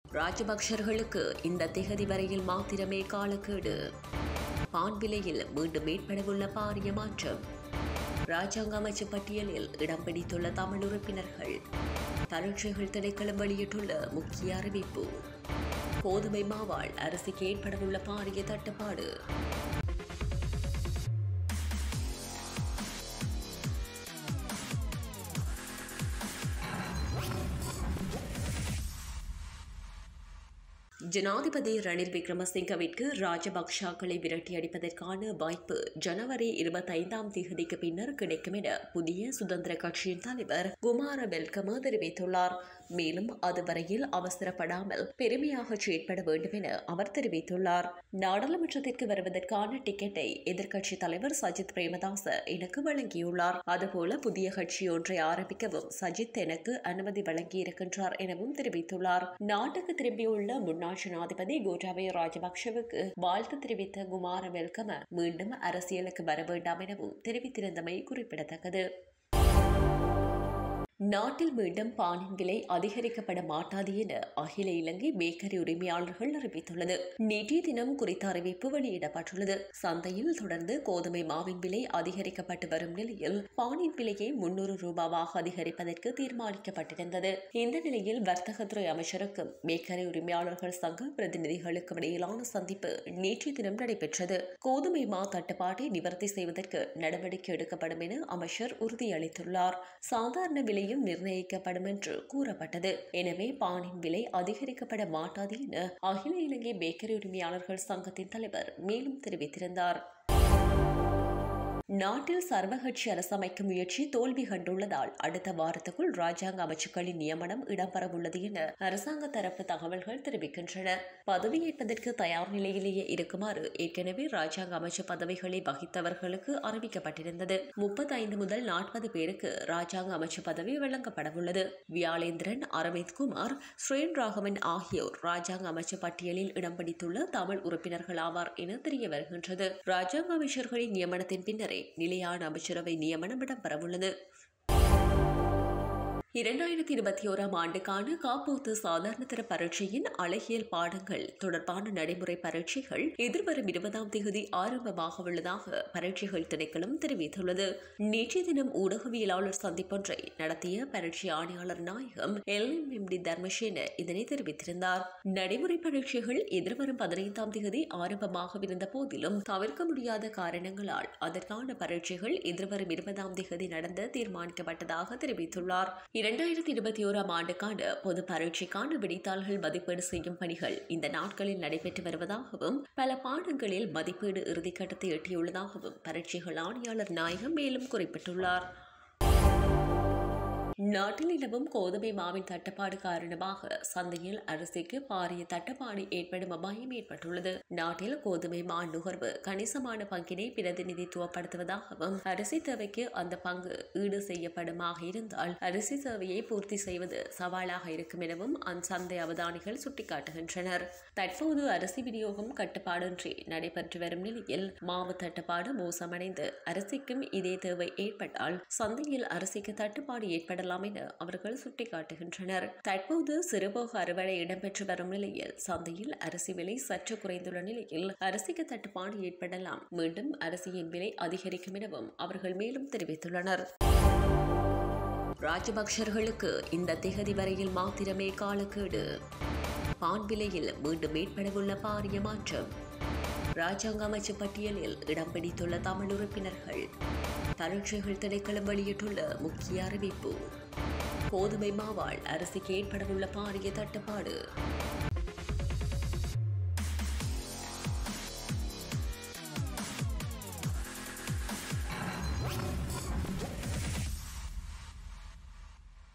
ராஜபக்சர்களுக்கு இந்த திகதி வரையில் மாத்திரமே காலக்கேடு பான் விலையில் மீண்டும் ஏற்படவுள்ள பாரிய மாற்றம் ராஜாங்க அமைச்சு பட்டியலில் இடம் பிடித்துள்ள தமிழ் உறுப்பினர்கள் பரீட்சைகள் திணைக்களம் வெளியிட்டுள்ள முக்கிய அறிவிப்பு கோதுமை மாவாள் அரிசிக்கு ஏற்படவுள்ள பாரிய தட்டுப்பாடு ஜனாதிபதி ரணில் விக்ரமசிங்கவிற்கு ராஜபக்ஷாக்களை விரட்டி அடிப்பதற்கான வாய்ப்பு ஜனவரி இருபத்தைந்தாம் தேதிக்கு பின்னர் கிடைக்கும் என புதிய சுதந்திர கட்சியின் தலைவர் குமார வெல்கம தெரிவித்துள்ளார் மேலும் அதுவரையில் அவசரப்படாமல் பெருமையாக செயற்பட வேண்டும் என அவர் தெரிவித்துள்ளார் நாடாளுமன்றத்திற்கு வருவதற்கான டிக்கெட்டை எதிர்க்கட்சி தலைவர் சஜித் பிரேமதாச எனக்கு வழங்கியுள்ளார் அதுபோல புதிய கட்சி ஒன்றை ஆரம்பிக்கவும் சஜித் எனக்கு அனுமதி வழங்கியிருக்கின்றார் எனவும் தெரிவித்துள்ளார் நாட்டுக்கு திரும்பியுள்ள முன்னாள் ஜனாதிபதி கோட்டாபய ராஜபக்ஷவுக்கு வாழ்த்து தெரிவித்த குமார வெல்கம மீண்டும் அரசியலுக்கு வர வேண்டாம் எனவும் தெரிவித்திருந்தமை குறிப்பிடத்தக்கது நாட்டில் மீண்டும் பானின் விலை அதிகரிக்கப்பட மாட்டாது என அகில இலங்கை பேக்கரி உரிமையாளர்கள் அறிவித்துள்ளது நேற்றைய தினம் குறித்த அறிவிப்பு வெளியிடப்பட்டுள்ளது சந்தையில் தொடர்ந்து கோதுமை மாவின் விலை அதிகரிக்கப்பட்டு வரும் நிலையில் பானின் விலையை முன்னூறு ரூபாவாக அதிகரிப்பதற்கு தீர்மானிக்கப்பட்டிருந்தது இந்த நிலையில் வர்த்தகத்துறை அமைச்சருக்கும் பேக்கரி உரிமையாளர்கள் சங்க பிரதிநிதிகளுக்கும் இடையிலான சந்திப்பு நேற்றைய தினம் நடைபெற்றது கோதுமை மா தட்டுப்பாட்டை நிவர்த்தி செய்வதற்கு நடவடிக்கை எடுக்கப்படும் என அமைச்சர் உறுதியளித்துள்ளார் சாதாரண விலை விலையும் நிர்ணயிக்கப்படும் என்று கூறப்பட்டது எனவே பானின் விலை அதிகரிக்கப்பட மாட்டாது என அகில இலங்கை பேக்கரி உரிமையாளர்கள் சங்கத்தின் தலைவர் மேலும் தெரிவித்திருந்தார் நாட்டில் சர்வகட்சி அரசமைக்கும் முயற்சி தோல்வி கண்டுள்ளதால் அடுத்த வாரத்துக்குள் ராஜாங்க அமைச்சுக்களின் நியமனம் இடம்பெறவுள்ளது என அரசாங்க தரப்பு தகவல்கள் தெரிவிக்கின்றன பதவியேற்பதற்கு தயார் நிலையிலேயே இருக்குமாறு ஏற்கனவே ராஜாங்க அமைச்சு பதவிகளை வகித்தவர்களுக்கு அறிவிக்கப்பட்டிருந்தது முப்பத்தைந்து முதல் நாற்பது பேருக்கு ராஜாங்க அமைச்சு பதவி வழங்கப்படவுள்ளது வியாளேந்திரன் அரவிந்த் குமார் ஸ்ரீன் ராகவன் ஆகியோர் ராஜாங்க அமைச்சு பட்டியலில் இடம் பிடித்துள்ள தமிழ் உறுப்பினர்கள் ஆவார் என தெரிய வருகின்றது ராஜாங்க அமைச்சர்களின் நியமனத்தின் பின்னரே நிலையான அமைச்சரவை நியமனம் இடம்பெறவுள்ளது இரண்டாயிரத்தி இருபத்தி ஓராம் ஆண்டுக்கான காப்போத்து சாதாரண தர பரீட்சையின் அழகியல் பாடங்கள் தொடர்பான நடைமுறை பரீட்சைகள் எதிர்வரும் இருபதாம் தேதி ஆரம்பமாக உள்ளதாக பரீட்சைகள் திணைக்களம் தெரிவித்துள்ளது நேற்றைய தினம் ஊடகவியலாளர் சந்திப்பொன்றை நடத்திய பரீட்சை ஆணையாளர் நாயகம் L M M D Dharmasena இதனை தெரிவித்திருந்தார் நடைமுறை பரீட்சைகள் எதிர்வரும் பதினைந்தாம் தேதி ஆரம்பமாகவிருந்த போதிலும் தவிர்க்க முடியாத காரணங்களால் அதற்கான பரீட்சைகள் எதிர்வரும் இருபதாம் தேதி நடந்த தீர்மானிக்கப்பட்டதாக தெரிவித்துள்ளார் இரண்டாயிரத்தி இருபத்தி ஓராம் ஆண்டுக்கான பொது பரீட்சைக்கான விடைத்தாள்கள் மதிப்பீடு செய்யும் பணிகள் இந்த நாட்களில் நடைபெற்று வருவதாகவும் பல பாடங்களில் மதிப்பீடு இறுதிக்கட்டத்தை எட்டியுள்ளதாகவும் பரீட்சைகள் ஆணையாளர் நாயகம் மேலும் குறிப்பிட்டுள்ளார் நாட்டில் நிலவும் கோதுமை மாவின் தட்டுப்பாடு காரணமாக சந்தையில் அரிசிக்கு பாரிய தட்டுப்பாடு ஏற்படும் அபாயம் ஏற்பட்டுள்ளது நாட்டில் கோதுமை மா நுகர்வு கணிசமான பங்கினை பிரதிநிதித்துவப்படுத்துவதாகவும் அரிசி தேவைக்கு அந்த பங்கு ஈடு செய்யப்படுமாக இருந்தால் அரிசி தேவையை பூர்த்தி செய்வது சவாலாக இருக்கும் எனவும் அச்சந்தை அவதானிகள் சுட்டிக்காட்டுகின்றனர் தற்போது அரிசி விநியோகம் கட்டுப்பாடின்றி நடைபெற்று வரும் நிலையில் மாவு தட்டுப்பாடு மோசமடைந்து அரிசிக்கும் இதே தேவை ஏற்பட்டால் சந்தையில் அரிசிக்கு தட்டுப்பாடு ஏற்படலாம் கொள்ளலாம் என அவர்கள் சுட்டிக்காட்டுகின்றனர் தற்போது சிறுபோக அறுவடை இடம்பெற்று வரும் நிலையில் சந்தையில் அரிசி விலை சற்று குறைந்துள்ள நிலையில் அரிசிக்கு தட்டுப்பாடு ஏற்படலாம் மீண்டும் அரிசியின் விலை அதிகரிக்கும் எனவும் அவர்கள் மேலும் தெரிவித்துள்ளனர் ராஜபக்சர்களுக்கு இந்த திகதி வரையில் மாத்திரமே காலக்கேடு பான் விலையில் மீண்டும் ஏற்படவுள்ள பாரிய மாற்றம் ராஜாங்க அமைச்சு பட்டியலில் இடம் பிடித்துள்ள தமிழ் உறுப்பினர்கள் பரீட்சைகள் திணைக்களம் வெளியிட்டுள்ள முக்கிய அறிவிப்பு கோதுமை மாவாள் அரிசிக்கு ஏற்படவுள்ள பாரிய தட்டுப்பாடு